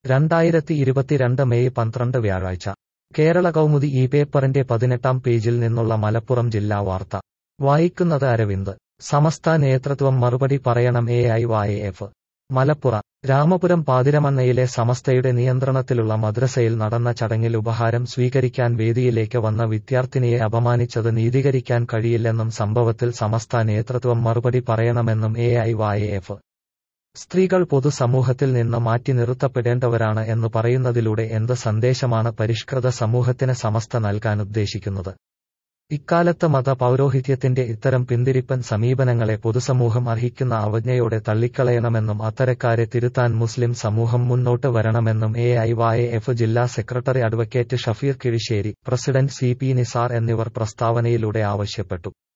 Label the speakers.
Speaker 1: രണ്ടായിരത്തി ഇരുപത്തിരണ്ട് മെയ് പന്ത്രണ്ട് വ്യാഴാഴ്ച കേരള കൗമുദി ഈ പേപ്പറിന്റെ പതിനെട്ടാം പേജിൽ നിന്നുള്ള മലപ്പുറം ജില്ലാ വാർത്ത വായിക്കുന്നത് അരവിന്ദ് സമസ്ത നേതൃത്വം മറുപടി പറയണം A I Y F Malappuram Ramapuram പാതിരമണ്ണയിലെ സമസ്തയുടെ നിയന്ത്രണത്തിലുള്ള മദ്രസയിൽ നടന്ന ചടങ്ങിൽ ഉപഹാരം സ്വീകരിക്കാൻ വേദിയിലേക്ക് വന്ന വിദ്യാർത്ഥിനിയെ അപമാനിച്ചത് നീതീകരിക്കാൻ കഴിയില്ലെന്നും സംഭവത്തിൽ സമസ്ത നേതൃത്വം മറുപടി പറയണമെന്നും എ ഐ വായ എഫ് സ്ത്രീകൾ പൊതുസമൂഹത്തിൽ നിന്ന് മാറ്റി നിർത്തപ്പെടേണ്ടവരാണ് എന്ന് പറയുന്നതിലൂടെ എന്ത് സന്ദേശമാണ് പരിഷ്കൃത സമൂഹത്തിന് സമസ്ത നൽകാനുദ്ദേശിക്കുന്നത് ഇക്കാലത്ത് മത പൗരോഹിത്യത്തിന്റെ ഇത്തരം പിന്തിരിപ്പൻ സമീപനങ്ങളെ പൊതുസമൂഹം അർഹിക്കുന്ന അവജ്ഞയോടെ തള്ളിക്കളയണമെന്നും അത്തരക്കാരെ തിരുത്താൻ മുസ്ലിം സമൂഹം മുന്നോട്ട് വരണമെന്നും എ ഐ വായ എഫ് ജില്ലാ secretary advocate Shafeer Kizhissery president C P Nisar എന്നിവർ പ്രസ്താവനയിലൂടെ ആവശ്യപ്പെട്ടു